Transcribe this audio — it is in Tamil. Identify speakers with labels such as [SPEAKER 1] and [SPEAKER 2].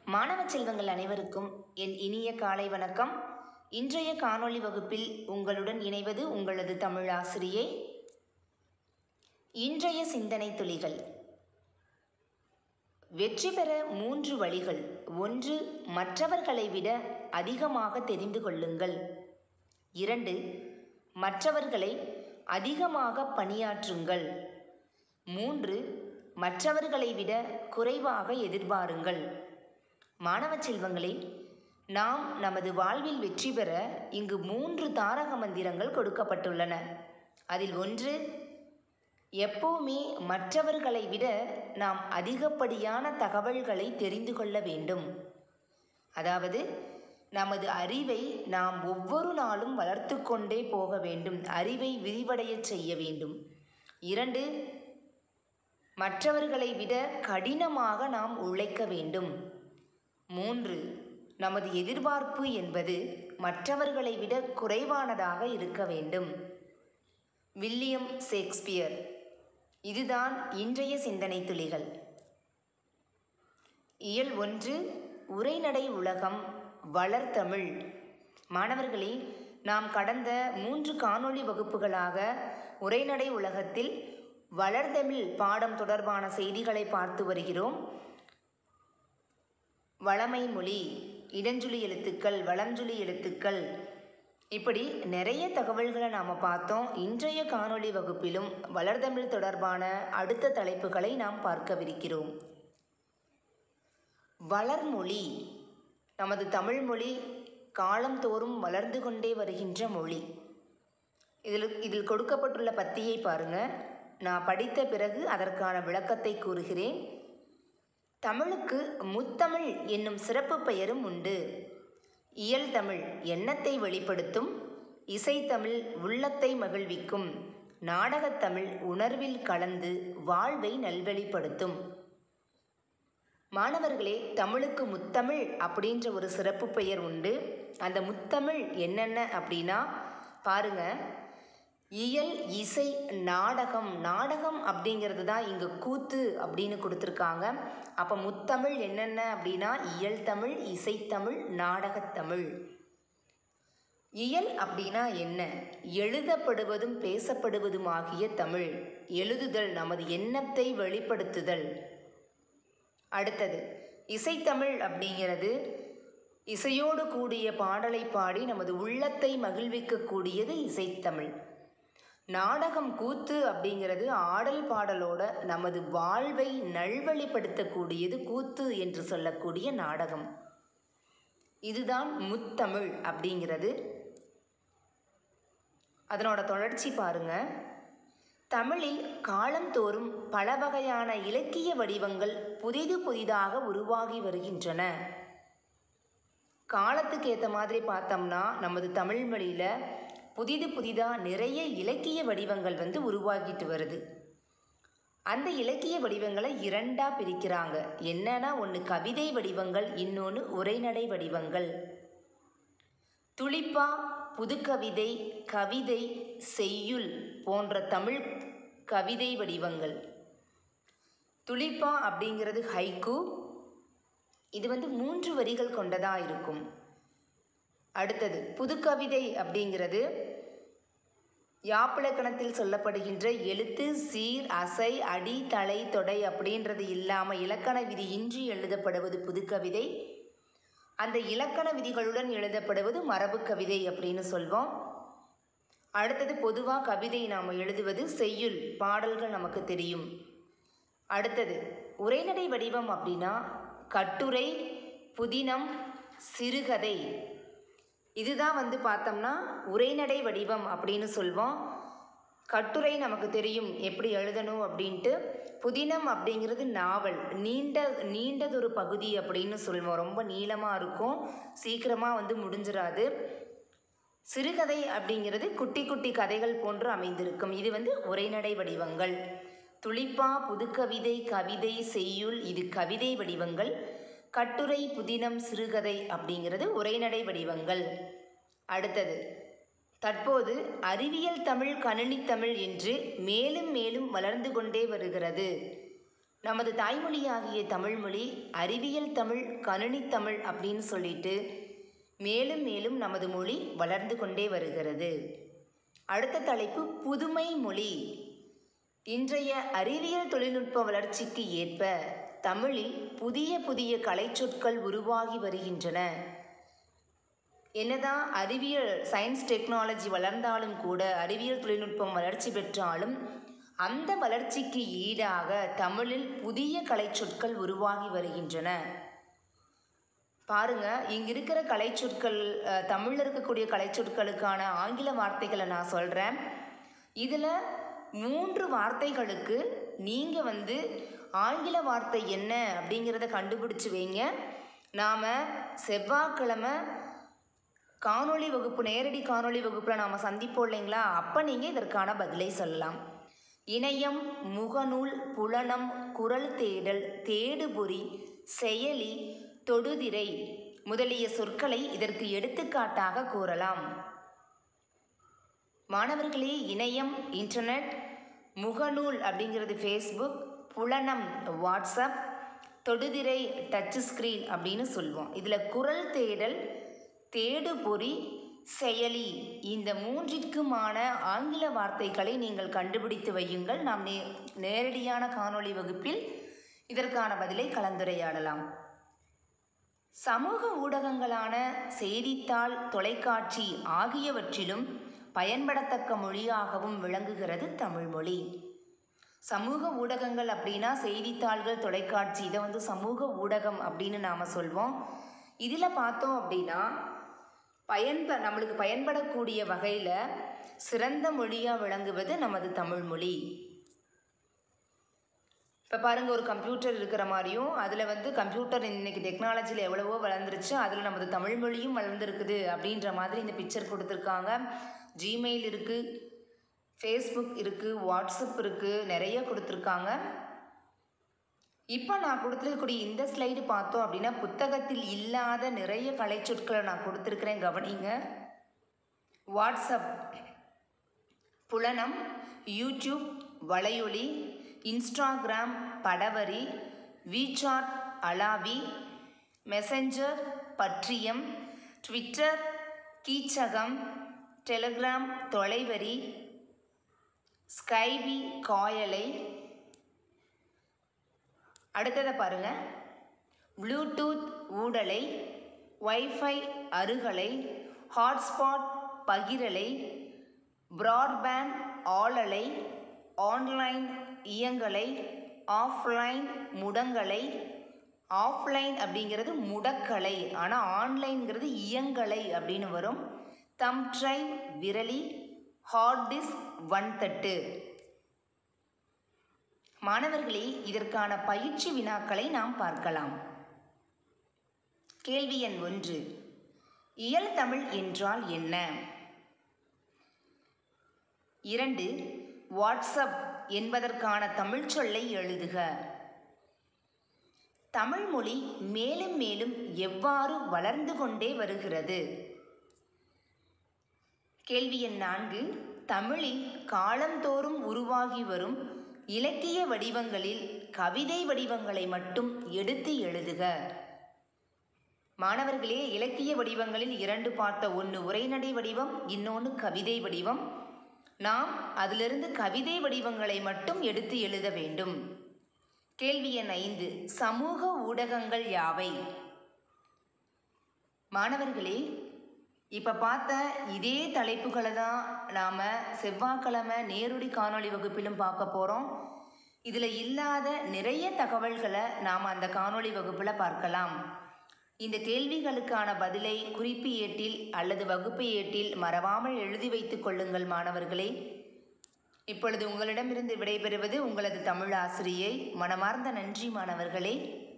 [SPEAKER 1] மாணவ செல்வங்கள் அனைவருக்கும் என் இனிய காலை வணக்கம் இன்றைய காணொளி வகுப்பில் உங்களுடன் இணைவது உங்களது தமிழ் ஆசிரியை இன்றைய சிந்தனை துளிகள் வெற்றி பெற மூன்று வழிகள் ஒன்று மற்றவர்களை விட அதிகமாக தெரிந்து கொள்ளுங்கள் இரண்டு மற்றவர்களை அதிகமாக பணியாற்றுங்கள் மூன்று மற்றவர்களை விட குறைவாக எதிர்பாருங்கள் மாணவ செல்வங்களே நாம் நமது வாழ்வில் வெற்றி பெற இங்கு மூன்று தாரக மந்திரங்கள் கொடுக்கப்பட்டுள்ளன அதில் ஒன்று எப்போவுமே மற்றவர்களை விட நாம் அதிகப்படியான தகவல்களை தெரிந்து கொள்ள வேண்டும் அதாவது நமது அறிவை நாம் ஒவ்வொரு நாளும் வளர்த்து கொண்டே போக வேண்டும் அறிவை விரிவடையச் செய்ய வேண்டும் இரண்டு மற்றவர்களை விட கடினமாக நாம் உழைக்க வேண்டும் மூன்று நமது எதிர்பார்ப்பு என்பது மற்றவர்களை விட குறைவானதாக இருக்க வேண்டும் வில்லியம் ஷேக்ஸ்பியர் இதுதான் இன்றைய சிந்தனை துளிகள் இயல் ஒன்று உரைநடை உலகம் வளர்தமிழ் மாணவர்களே நாம் கடந்த மூன்று காணொளி வகுப்புகளாக உரைநடை உலகத்தில் வளர்தமிழ் பாடம் தொடர்பான செய்திகளை பார்த்து வருகிறோம் வளமை மொழி இடஞ்சுழி எழுத்துக்கள் வளஞ்சுழி எழுத்துக்கள் இப்படி நிறைய தகவல்களை நாம் பார்த்தோம் இன்றைய காணொளி வகுப்பிலும் வளர்தமிழ் தொடர்பான அடுத்த தலைப்புகளை நாம் பார்க்கவிருக்கிறோம் வளர்மொழி நமது தமிழ் மொழி காலந்தோறும் வளர்ந்து கொண்டே வருகின்ற மொழி இதில் இதில் கொடுக்கப்பட்டுள்ள பத்தியை பாருங்கள் நான் படித்த பிறகு அதற்கான விளக்கத்தை கூறுகிறேன் தமிழுக்கு முத்தமிழ் என்னும் சிறப்பு பெயரும் உண்டு இயல் தமிழ் எண்ணத்தை வெளிப்படுத்தும் இசைத்தமிழ் உள்ளத்தை மகிழ்விக்கும் நாடகத்தமிழ் உணர்வில் கலந்து வாழ்வை நல்வழிப்படுத்தும் மாணவர்களே தமிழுக்கு முத்தமிழ் அப்படின்ற ஒரு சிறப்பு பெயர் உண்டு அந்த முத்தமிழ் என்னென்ன அப்படின்னா பாருங்க இயல் இசை நாடகம் நாடகம் அப்படிங்கிறது தான் இங்கே கூத்து அப்படின்னு கொடுத்துருக்காங்க அப்போ முத்தமிழ் என்னென்ன அப்படின்னா இயல் தமிழ் இசைத்தமிழ் நாடகத்தமிழ் இயல் அப்படின்னா என்ன எழுதப்படுவதும் பேசப்படுவதும் ஆகிய தமிழ் எழுதுதல் நமது எண்ணத்தை வெளிப்படுத்துதல் அடுத்தது இசைத்தமிழ் அப்படிங்கிறது இசையோடு கூடிய பாடலை பாடி நமது உள்ளத்தை மகிழ்விக்கக்கூடியது இசைத்தமிழ் நாடகம் கூத்து அப்படிங்கிறது ஆடல் பாடலோட நமது வாழ்வை நல்வழிப்படுத்தக்கூடியது கூத்து என்று சொல்லக்கூடிய நாடகம் இதுதான் முத்தமிழ் அப்படிங்கிறது அதனோட தொடர்ச்சி பாருங்க தமிழில் காலந்தோறும் பல வகையான இலக்கிய வடிவங்கள் புதிது புதிதாக உருவாகி வருகின்றன காலத்துக்கு ஏற்ற மாதிரி பார்த்தோம்னா நமது தமிழ் மொழியில் புதிது புதிதாக நிறைய இலக்கிய வடிவங்கள் வந்து உருவாகிட்டு வருது அந்த இலக்கிய வடிவங்களை இரண்டாக பிரிக்கிறாங்க என்னன்னா ஒன்று கவிதை வடிவங்கள் இன்னொன்று உரைநடை வடிவங்கள் துளிப்பா புதுக்கவிதை கவிதை செய்யுள் போன்ற தமிழ் கவிதை வடிவங்கள் துளிப்பா அப்படிங்கிறது ஹைக்கு இது வந்து மூன்று வரிகள் கொண்டதாக இருக்கும் அடுத்தது புதுக்கவிதை அப்படிங்கிறது யாப்பிலக்கணத்தில் சொல்லப்படுகின்ற எழுத்து சீர் அசை அடி தலை தொடை அப்படின்றது இல்லாமல் இலக்கண விதி இன்றி எழுதப்படுவது புதுக்கவிதை அந்த இலக்கண விதிகளுடன் எழுதப்படுவது மரபு கவிதை அப்படின்னு சொல்வோம் அடுத்தது பொதுவாக கவிதை நாம் எழுதுவது செய்யுள் பாடல்கள் நமக்கு தெரியும் அடுத்தது உரைநடை வடிவம் அப்படின்னா கட்டுரை புதினம் சிறுகதை இதுதான் வந்து பார்த்தோம்னா உரைநடை வடிவம் அப்படின்னு சொல்வோம் கட்டுரை நமக்கு தெரியும் எப்படி எழுதணும் அப்படின்ட்டு புதினம் அப்படிங்கிறது நாவல் நீண்ட நீண்டதொரு பகுதி அப்படின்னு சொல்வோம் ரொம்ப நீளமாக இருக்கும் சீக்கிரமாக வந்து முடிஞ்சிடாது சிறுகதை அப்படிங்கிறது குட்டி குட்டி கதைகள் போன்று அமைந்திருக்கும் இது வந்து உரைநடை வடிவங்கள் துளிப்பா புதுக்கவிதை கவிதை செய்யுள் இது கவிதை வடிவங்கள் கட்டுரை புதினம் சிறுகதை அப்படிங்கிறது உரைநடை வடிவங்கள் அடுத்தது தற்போது அறிவியல் தமிழ் கணினி தமிழ் என்று மேலும் மேலும் வளர்ந்து கொண்டே வருகிறது நமது தாய்மொழியாகிய தமிழ்மொழி அறிவியல் தமிழ் கணினி தமிழ் அப்படின்னு சொல்லிட்டு மேலும் மேலும் நமது மொழி வளர்ந்து கொண்டே வருகிறது அடுத்த தலைப்பு புதுமை மொழி இன்றைய அறிவியல் தொழில்நுட்ப வளர்ச்சிக்கு ஏற்ப தமிழில் புதிய புதிய கலைச்சொற்கள் உருவாகி வருகின்றன என்னதான் அறிவியல் சயின்ஸ் டெக்னாலஜி வளர்ந்தாலும் கூட அறிவியல் தொழில்நுட்பம் வளர்ச்சி பெற்றாலும் அந்த வளர்ச்சிக்கு ஈடாக தமிழில் புதிய கலைச்சொற்கள் உருவாகி வருகின்றன பாருங்க இங்க இருக்கிற கலைச்சொற்கள் அஹ், தமிழ்ல இருக்கக்கூடிய கலைச்சொற்களுக்கான ஆங்கில வார்த்தைகளை நான் சொல்றேன் இதுல மூன்று வார்த்தைகளுக்கு நீங்க வந்து ஆங்கில வார்த்தை என்ன அப்படிங்கிறத கண்டுபிடிச்சு வைங்க நாம செவ்வாய்க்கிழமை காணொளி வகுப்பு நேரடி காணொளி வகுப்பில் நாம் சந்திப்போம் இல்லைங்களா அப்போ நீங்கள் இதற்கான பதிலை சொல்லலாம் இணையம் முகநூல் புலனம் குரல் தேடல் தேடுபொறி செயலி தொடுதிரை முதலிய சொற்களை இதற்கு எடுத்துக்காட்டாக கூறலாம் மாணவர்களே இணையம் இன்டர்நெட் முகநூல் அப்படிங்கிறது ஃபேஸ்புக் புலனம் வாட்ஸ்அப் தொடுதிரை டச் ஸ்க்ரீன் அப்படின்னு சொல்லுவோம் இதில் குரல் தேடல் தேடுபொறி செயலி இந்த மூன்றிற்குமான ஆங்கில வார்த்தைகளை நீங்கள் கண்டுபிடித்து வையுங்கள் நாம் நே நேரடியான காணொளி வகுப்பில் இதற்கான பதிலை கலந்துரையாடலாம் சமூக ஊடகங்களான செய்தித்தாள் தொலைக்காட்சி ஆகியவற்றிலும் பயன்படத்தக்க மொழியாகவும் விளங்குகிறது தமிழ்மொழி சமூக ஊடகங்கள் அப்படின்னா செய்தித்தாள்கள் தொலைக்காட்சி இதை வந்து சமூக ஊடகம் அப்படின்னு நாம் சொல்வோம் இதில் பார்த்தோம் அப்படின்னா பயன்ப நம்மளுக்கு பயன்படக்கூடிய வகையில் சிறந்த மொழியாக விளங்குவது நமது தமிழ்மொழி இப்போ பாருங்கள் ஒரு கம்ப்யூட்டர் இருக்கிற மாதிரியும் அதில் வந்து கம்ப்யூட்டர் இன்னைக்கு டெக்னாலஜியில் எவ்வளவோ வளர்ந்துருச்சு அதில் நமது தமிழ் மொழியும் வளர்ந்துருக்குது அப்படின்ற மாதிரி இந்த பிக்சர் கொடுத்துருக்காங்க ஜிமெயில் இருக்குது ஃபேஸ்புக் இருக்குது வாட்ஸ்அப் இருக்குது நிறைய கொடுத்துருக்காங்க இப்போ நான் கொடுத்துருக்கக்கூடிய இந்த ஸ்லைடு பார்த்தோம் அப்படின்னா புத்தகத்தில் இல்லாத நிறைய கலைச்சொற்களை நான் கொடுத்துருக்கிறேன் கவனிங்க வாட்ஸ்அப் புலனம் யூடியூப் வலையொலி இன்ஸ்டாகிராம் படவரி வீசாட் அலாவி மெசஞ்சர் பற்றியம் ட்விட்டர் கீச்சகம் டெலிகிராம் தொலைவரி ஸ்கைபி காயலை அடுத்ததை பாருங்க ப்ளூடூத் ஊடலை வைஃபை அருகலை ஹாட்ஸ்பாட் பகிரலை பிராட்பேண்ட் ஆளலை ஆன்லைன் இயங்கலை ஆஃப்லைன் முடங்கலை ஆஃப்லைன் அப்படிங்கிறது முடக்கலை ஆனால் ஆன்லைன்ங்கிறது இயங்கலை அப்படின்னு வரும் தம் ட்ரைவ் விரலி ஹார்ட் டிஸ்க் வன்தட்டு மாணவர்களே இதற்கான பயிற்சி வினாக்களை நாம் பார்க்கலாம் கேள்வி எண் ஒன்று இயல் தமிழ் என்றால் என்ன இரண்டு வாட்ஸ்அப் என்பதற்கான தமிழ் சொல்லை எழுதுக தமிழ் மொழி மேலும் மேலும் எவ்வாறு வளர்ந்து கொண்டே வருகிறது கேள்வி எண் நான்கு தமிழில் காலந்தோறும் உருவாகி வரும் இலக்கிய வடிவங்களில் கவிதை வடிவங்களை மட்டும் எடுத்து எழுதுக மாணவர்களே இலக்கிய வடிவங்களில் இரண்டு பார்த்த ஒன்று உரைநடை வடிவம் இன்னொன்று கவிதை வடிவம் நாம் அதிலிருந்து கவிதை வடிவங்களை மட்டும் எடுத்து எழுத வேண்டும் கேள்வி எண் ஐந்து சமூக ஊடகங்கள் யாவை மாணவர்களே இப்போ பார்த்த இதே தலைப்புகளை தான் நாம் செவ்வாய்க்கிழமை நேரடி காணொளி வகுப்பிலும் பார்க்க போகிறோம் இதில் இல்லாத நிறைய தகவல்களை நாம் அந்த காணொளி வகுப்பில் பார்க்கலாம் இந்த கேள்விகளுக்கான பதிலை குறிப்பு ஏட்டில் அல்லது வகுப்பு ஏட்டில் மறவாமல் எழுதி வைத்துக் கொள்ளுங்கள் மாணவர்களே இப்பொழுது உங்களிடமிருந்து விடைபெறுவது உங்களது தமிழ் ஆசிரியை மனமார்ந்த நன்றி மாணவர்களே